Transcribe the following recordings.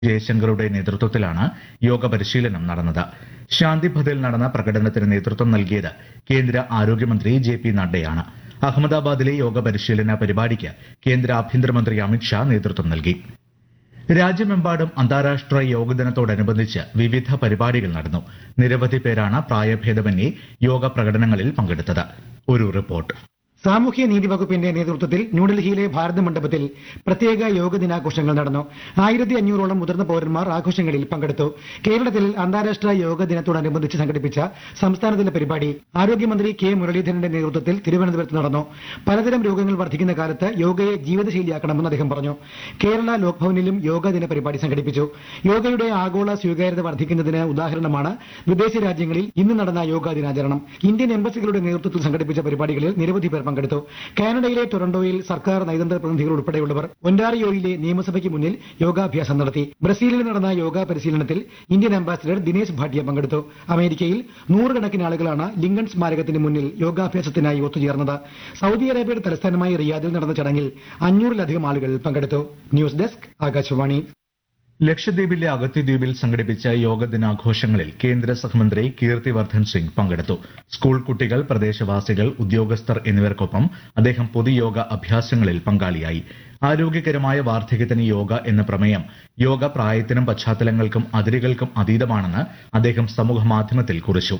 ജയശങ്കറുടെ നേതൃത്വത്തിലാണ് യോഗ പരിശീലനം നടന്നത് ശാന്തിപഥിൽ നടന്ന പ്രകടനത്തിന് നേതൃത്വം നൽകിയത് കേന്ദ്ര ആരോഗ്യമന്ത്രി ജെ പി നഡ്ഡയാണ് അഹമ്മദാബാദിലെ യോഗ പരിശീലന പരിപാടിക്ക് കേന്ദ്ര ആഭ്യന്തരമന്ത്രി അമിത്ഷാ നേതൃത്വം നൽകി രാജ്യമെമ്പാടും അന്താരാഷ്ട്ര യോഗ ദിനത്തോടനുബന്ധിച്ച് വിവിധ പരിപാടികൾ നടന്നു നിരവധി പേരാണ് പ്രായഭേദമന്യേ യോഗ പ്രകടനങ്ങളിൽ പങ്കെടുത്തത് ഒരു റിപ്പോർട്ട് സാമൂഹ്യ നീതി വകുപ്പിന്റെ നേതൃത്വത്തിൽ ന്യൂഡൽഹിയിലെ ഭാരത മണ്ഡപത്തിൽ പ്രത്യേക യോഗ ദിനാഘോഷങ്ങൾ നടന്നു ആയിരത്തി അഞ്ഞൂറോളം മുതിർന്ന പൌരന്മാർ ആഘോഷങ്ങളിൽ പങ്കെടുത്തു കേരളത്തിൽ അന്താരാഷ്ട്ര യോഗ ദിനത്തോടനുബന്ധിച്ച് സംഘടിപ്പിച്ച സംസ്ഥാനതല പരിപാടി ആരോഗ്യമന്ത്രി കെ മുരളീധരന്റെ നേതൃത്വത്തിൽ തിരുവനന്തപുരത്ത് നടന്നു പലതരം രോഗങ്ങൾ വർദ്ധിക്കുന്ന കാലത്ത് യോഗയെ ജീവിതശൈലിയാക്കണമെന്ന് അദ്ദേഹം പറഞ്ഞു കേരള ലോക്ഭവനിലും യോഗ ദിന പരിപാടി സംഘടിപ്പിച്ചു യോഗയുടെ ആഗോള സ്വീകാര്യത വർദ്ധിക്കുന്നതിന് ഉദാഹരണമാണ് വിദേശ രാജ്യങ്ങളിൽ ഇന്ന് നടന്ന യോഗാ ദിനാചരണം ഇന്ത്യൻ എംബസികളുടെ നേതൃത്വത്തിൽ സംഘടിപ്പിച്ച പരിപാടികളിൽ നിരവധി പേർ പങ്കെടുത്തു കാനഡയിലെ ടൊറന്റോയിൽ സർക്കാർ നയതന്ത്ര പ്രതിനിധികൾ ഉൾപ്പെടെയുള്ളവർ ഒന്റാറിയോയിലെ നിയമസഭയ്ക്ക് മുന്നിൽ യോഗാഭ്യാസം നടത്തി ബ്രസീലിൽ നടന്ന യോഗാ പരിശീലനത്തിൽ ഇന്ത്യൻ അംബാസിഡർ ദിനേശ് ഭാട്ടിയ പങ്കെടുത്തു അമേരിക്കയിൽ നൂറുകണക്കിന് ആളുകളാണ് ലിങ്കൺ സ്മാരകത്തിന് മുന്നിൽ യോഗാഭ്യാസത്തിനായി ഒത്തുചേർന്നത് സൗദി അറേബ്യയുടെ തലസ്ഥാനമായ റിയാദിൽ നടന്ന ചടങ്ങിൽ അഞ്ഞൂറിലധികം ആളുകൾ പങ്കെടുത്തു ന്യൂസ് ഡെസ്ക് ആകാശവാണി ലക്ഷദ്വീപിലെ അഗത്തിദ്വീപിൽ സംഘടിപ്പിച്ച യോഗ ദിനാഘോഷങ്ങളിൽ കേന്ദ്ര സഹമന്ത്രി കീർത്തിവർദ്ധൻ സിംഗ് പങ്കെടുത്തു സ്കൂൾ കുട്ടികൾ പ്രദേശവാസികൾ ഉദ്യോഗസ്ഥർ എന്നിവർക്കൊപ്പം അദ്ദേഹം പൊതുയോഗ അഭ്യാസങ്ങളിൽ പങ്കാളിയായി ആരോഗ്യകരമായ വാർദ്ധക്യത്തിന് യോഗ എന്ന പ്രമേയം യോഗ പ്രായത്തിനും പശ്ചാത്തലങ്ങൾക്കും അതിരുകൾക്കും അതീതമാണെന്ന് അദ്ദേഹം സമൂഹമാധ്യമത്തിൽ കുറിച്ചു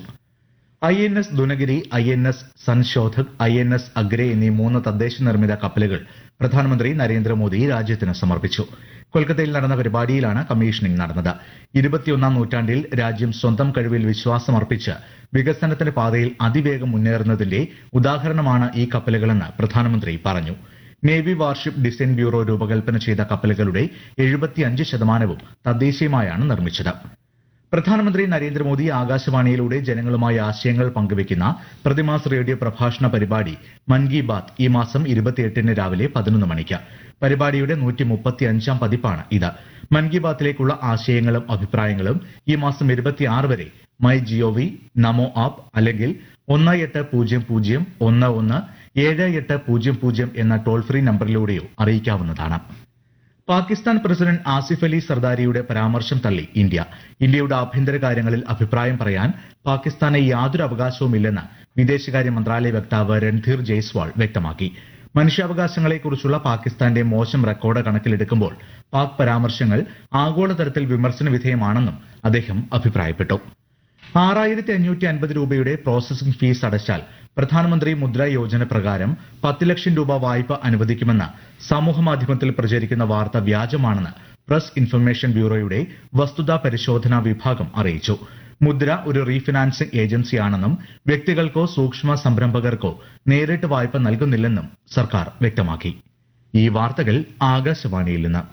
I N S Dunagiri I N S Sanshodhak I N S Agray എന്നീ മൂന്ന് തദ്ദേശ നിർമ്മിത കപ്പലുകൾ പ്രധാനമന്ത്രി നരേന്ദ്രമോദി രാജ്യത്തിന് സമർപ്പിച്ചു കൊൽക്കത്തയിൽ നടന്ന പരിപാടിയിലാണ് കമ്മീഷനിംഗ് നടന്നത് ഇരുപത്തിയൊന്നാം നൂറ്റാണ്ടിൽ രാജ്യം സ്വന്തം കഴിവിൽ വിശ്വാസമർപ്പിച്ച് വികസനത്തിന്റെ പാതയിൽ അതിവേഗം മുന്നേറുന്നതിന്റെ ഉദാഹരണമാണ് ഈ കപ്പലുകളെന്ന് പ്രധാനമന്ത്രി പറഞ്ഞു നേവി വാർഷിപ്പ് ഡിസൈൻ ബ്യൂറോ രൂപകൽപ്പന ചെയ്ത കപ്പലുകളുടെ എഴുപത്തിയഞ്ച് ശതമാനവും തദ്ദേശീയമായാണ് നിർമ്മിച്ചത് പ്രധാനമന്ത്രി നരേന്ദ്രമോദി ആകാശവാണിയിലൂടെ ജനങ്ങളുമായി ആശയങ്ങൾ പങ്കുവയ്ക്കുന്ന പ്രതിമാസ റേഡിയോ പ്രഭാഷണ പരിപാടി മൻ കി ബാത്ത് ഈ മാസം ഇരുപത്തിയെട്ടിന് രാവിലെ പതിനൊന്ന് മണിക്ക് പരിപാടിയുടെ നൂറ്റി മുപ്പത്തിയഞ്ചാം പതിപ്പാണ് ഇത് മൻ കി ബാത്തിലേക്കുള്ള ആശയങ്ങളും അഭിപ്രായങ്ങളും ഈ മാസം ഇരുപത്തിയാറ് വരെ മൈ ജിഒവി നമോ ആപ്പ് അല്ലെങ്കിൽ ഒന്ന് എട്ട് പൂജ്യം പൂജ്യം ഒന്ന് ഒന്ന് ഏഴ് എട്ട് പൂജ്യം പൂജ്യം എന്ന ടോൾ ഫ്രീ നമ്പറിലൂടെയോ അറിയിക്കാവുന്നതാണ് പാകിസ്ഥാൻ പ്രസിഡന്റ് ആസിഫ് അലി സർദാരിയുടെ പരാമർശം തള്ളി ഇന്ത്യ ഇന്ത്യയുടെ ആഭ്യന്തര കാര്യങ്ങളിൽ അഭിപ്രായം പറയാൻ പാകിസ്ഥാന് യാതൊരു അവകാശവുമില്ലെന്ന് വിദേശകാര്യ മന്ത്രാലയ വക്താവ് രൺധീർ ജയ്സ്വാൾ വ്യക്തമാക്കി മനുഷ്യാവകാശങ്ങളെക്കുറിച്ചുള്ള പാകിസ്ഥാന്റെ മോശം റെക്കോർഡ് കണക്കിലെടുക്കുമ്പോൾ പാക് പരാമർശങ്ങൾ ആഗോളതലത്തിൽ വിമർശന വിധേയമാണെന്നും അദ്ദേഹം അഭിപ്രായപ്പെട്ടു ആറായിരത്തി അഞ്ഞൂറ്റി അൻപത് രൂപയുടെ പ്രോസസിംഗ് ഫീസ് അടച്ചാൽ പ്രധാനമന്ത്രി മുദ്ര യോജന പ്രകാരം പത്ത് ലക്ഷം രൂപ വായ്പ അനുവദിക്കുമെന്ന് സമൂഹമാധ്യമത്തിൽ പ്രചരിക്കുന്ന വാർത്ത വ്യാജമാണെന്ന് പ്രസ് ഇൻഫർമേഷൻ ബ്യൂറോയുടെ വസ്തുതാ പരിശോധനാ വിഭാഗം അറിയിച്ചു മുദ്ര ഒരു റീഫിനാൻസിംഗ് ഏജൻസിയാണെന്നും വ്യക്തികൾക്കോ സൂക്ഷ്മ സംരംഭകർക്കോ നേരിട്ട് വായ്പ നൽകുന്നില്ലെന്നും സർക്കാർ വ്യക്തമാക്കി ഈ വാർത്തകൾ ആകാശവാണിയിൽ നിന്ന്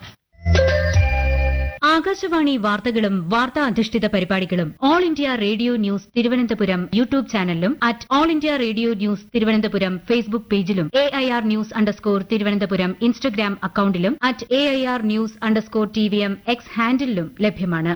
ആകാശവാണി വാർത്തകളും വാർത്താ അധിഷ്ഠിത പരിപാടികളും all India radio news Thiruvananthapuram YouTube ചാനലിലും at all India radio news Thiruvananthapuram Facebook പേജിലും A I R news underscore Thiruvananthapuram Instagram അക്കൌണ്ടിലും at A I R news underscore T V M X ഹാൻഡിലും ലഭ്യമാണ്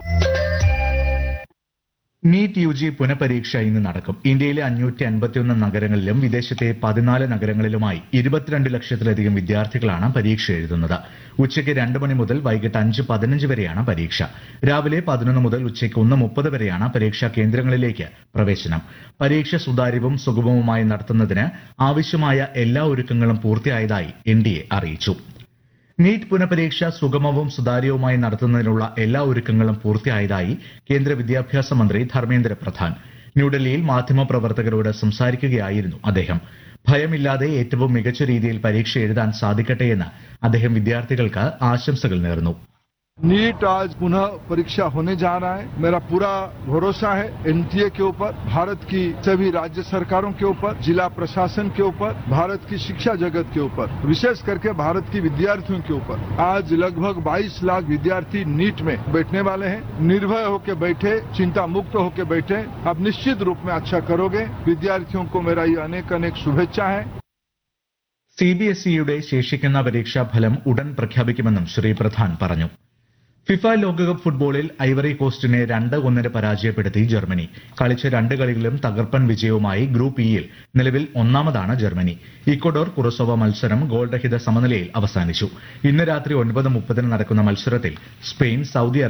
നീറ്റ് യു ജി പുനഃപരീക്ഷ ഇന്ന് നടക്കും ഇന്ത്യയിലെ അഞ്ഞൂറ്റി അൻപത്തിയൊന്ന് നഗരങ്ങളിലും വിദേശത്തെ പതിനാല് നഗരങ്ങളിലുമായി ഇരുപത്തിരണ്ട് ലക്ഷത്തിലധികം വിദ്യാർത്ഥികളാണ് പരീക്ഷ എഴുതുന്നത് ഉച്ചയ്ക്ക് രണ്ട് മണി മുതൽ വൈകിട്ട് അഞ്ച് പതിനഞ്ച് വരെയാണ് പരീക്ഷ രാവിലെ പതിനൊന്ന് മുതൽ ഉച്ചയ്ക്ക് ഒന്ന് മുപ്പത് വരെയാണ് പരീക്ഷാ കേന്ദ്രങ്ങളിലേക്ക് പ്രവേശനം പരീക്ഷ സുതാര്യവും സുഗമവുമായി നടത്തുന്നതിന് ആവശ്യമായ എല്ലാ ഒരുക്കങ്ങളും പൂർത്തിയായതായി എൻ ഡി എ അറിയിച്ചു നീറ്റ് പുനഃപരീക്ഷ സുഗമവും സുതാര്യവുമായി നടത്തുന്നതിനുള്ള എല്ലാ ഒരുക്കങ്ങളും പൂർത്തിയായതായി കേന്ദ്ര വിദ്യാഭ്യാസ മന്ത്രി ധർമ്മേന്ദ്ര പ്രധാൻ ന്യൂഡൽഹിയിൽ മാധ്യമപ്രവർത്തകരോട് സംസാരിക്കുകയായിരുന്നു അദ്ദേഹം ഭയമില്ലാതെ ഏറ്റവും മികച്ച രീതിയിൽ പരീക്ഷ എഴുതാൻ സാധിക്കട്ടെയെന്ന് അദ്ദേഹം വിദ്യാർത്ഥികൾക്ക് ആശംസകൾ നേർന്നു नीट आज पुनः परीक्षा होने जा रहा है मेरा पूरा भरोसा है एनटीए के ऊपर भारत की सभी राज्य सरकारों के ऊपर जिला प्रशासन के ऊपर भारत की शिक्षा जगत के ऊपर विशेष करके भारत की विद्यार्थियों के ऊपर आज लगभग 22 लाख विद्यार्थी नीट में बैठने वाले हैं निर्भय होकर बैठे चिंता मुक्त होकर बैठे आप निश्चित रूप में अच्छा करोगे विद्यार्थियों को मेरा ये अनेक अनेक शुभेच्छा है സി ബി എസ് ഇയുടെ ശേഷിക്കുന്ന പരീക്ഷാ ഫലം ഉടൻ പ്രഖ്യാപിക്കുമെന്നും ശ്രീ പ്രധാൻ പറഞ്ഞു ഫിഫ ലോകകപ്പ് ഫുട്ബോളിൽ ഐവറി കോസ്റ്റിനെ രണ്ട് ഒന്നിന് പരാജയപ്പെടുത്തി ജർമ്മനി കളിച്ച രണ്ട് കളികളിലും തകർപ്പൻ വിജയവുമായി ഗ്രൂപ്പ് ഇയിൽ നിലവിൽ ഒന്നാമതാണ് ജർമ്മനി ഇക്വഡോർ കുറസോവ മത്സരം ഗോൾരഹിത സമനിലയിൽ അവസാനിച്ചു ഇന്ന് രാത്രി ഒൻപത് മുപ്പതിന് നടക്കുന്ന മത്സരത്തിൽ സ്പെയിൻ സൌദി